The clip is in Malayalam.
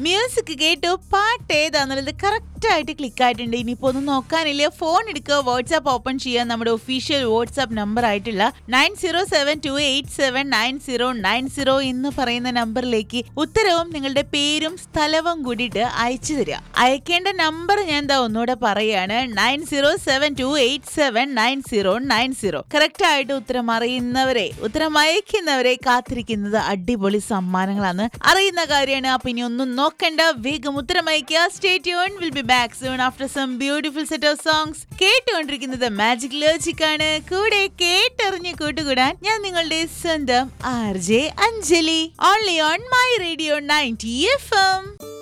മ്യൂസിക് കേട്ടു പാട്ട് ഏതാന്നുള്ളത് കറക്റ്റ് ആയിട്ട് ക്ലിക്ക് ആയിട്ടുണ്ട് ഇനിയിപ്പോ ഒന്നും നോക്കാനില്ല ഫോൺ എടുക്കുക വാട്സാപ്പ് ഓപ്പൺ ചെയ്യുക നമ്മുടെ ഒഫീഷ്യൽ വാട്സാപ്പ് നമ്പർ ആയിട്ടുള്ള nine zero seven two eight seven nine zero nine zero എന്ന് പറയുന്ന നമ്പറിലേക്ക് ഉത്തരവും നിങ്ങളുടെ പേരും സ്ഥലവും കൂടിയിട്ട് അയച്ചു തരിക അയക്കേണ്ട നമ്പർ ഞാൻ എന്താ ഒന്നുകൂടെ പറയാണ് nine zero seven two eight seven nine zero nine zero correct ആയിട്ട് ഉത്തരം അറിയുന്നവരെ ഉത്തരം അയക്കുന്നവരെ കാത്തിരിക്കുന്നത് അടിപൊളി സമ്മാനങ്ങളാണ് അറിയുന്ന കാര്യമാണ് അപ്പൊ ഇനി ഒന്നും നോക്കണ്ട വേഗം ഉത്തരം അയക്കുക stay tune will be back soon after some beautiful set of songs കേട്ടുകൊണ്ടിരിക്കുന്നത് മാജിക് ലോജിക് ആണ് കൂടെ കേട്ടറിഞ്ഞ് കൂട്ടുകൂടാൻ ഞാൻ നിങ്ങളുടെ സ്വന്തം R J Anjali only on my radio ninety F M